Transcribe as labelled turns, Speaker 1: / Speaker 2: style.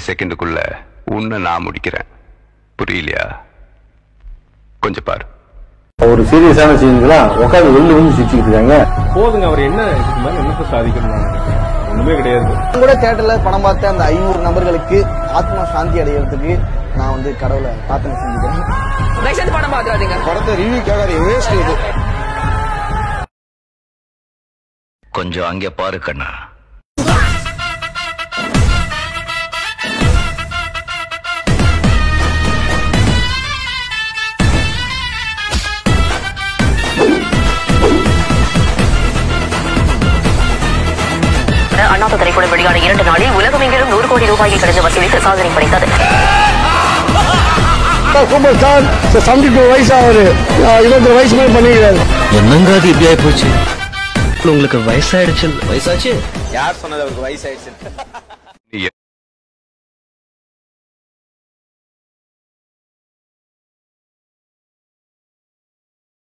Speaker 1: செகண்டுக்குள்ள உன்னை நான் முடிக்கிறேன் புரியலையா கொஞ்சம் பாரு
Speaker 2: ஒரு சீரியஸான சீன்ஸ்லாம் உட்காந்து வெளில வந்து சிரிச்சுக்கிட்டு இருக்காங்க
Speaker 3: போதுங்க அவர் என்ன இதுக்கு மேல என்னத்தை சாதிக்கணும் ஒண்ணுமே கிடையாது
Speaker 4: நான் கூட தியேட்டர்ல படம் பார்த்த அந்த ஐநூறு நபர்களுக்கு ஆத்மா சாந்தி அடைகிறதுக்கு நான் வந்து கடவுளை பிரார்த்தனை செஞ்சுக்கிறேன்
Speaker 5: தயவுசெய்து படம் பார்த்துறாதீங்க
Speaker 4: படத்தை ரிவ்யூக்காக வேஸ்ட் இது
Speaker 6: கொஞ்சம் அங்கே பாரு கண்ணா
Speaker 5: அண்ணாத்த திரைப்படம் வெளியான இரண்டு நாளில் உலகமெங்கிலும் நூறு கோடி ரூபாயை கடந்து வசூலித்து சாதனை படைத்தது
Speaker 2: சூப்பர் ஸ்டார் செவன்டி டூ வயசு ஆகுது இருபத்தி வயசு மாதிரி பண்ணிக்கிறாரு
Speaker 6: என்னங்க அது இப்படி ஆயி போச்சு உங்களுக்கு வயசாயிடுச்சு வயசாச்சு
Speaker 4: யார் சொன்னது அவருக்கு வயசாயிடுச்சு
Speaker 1: நீ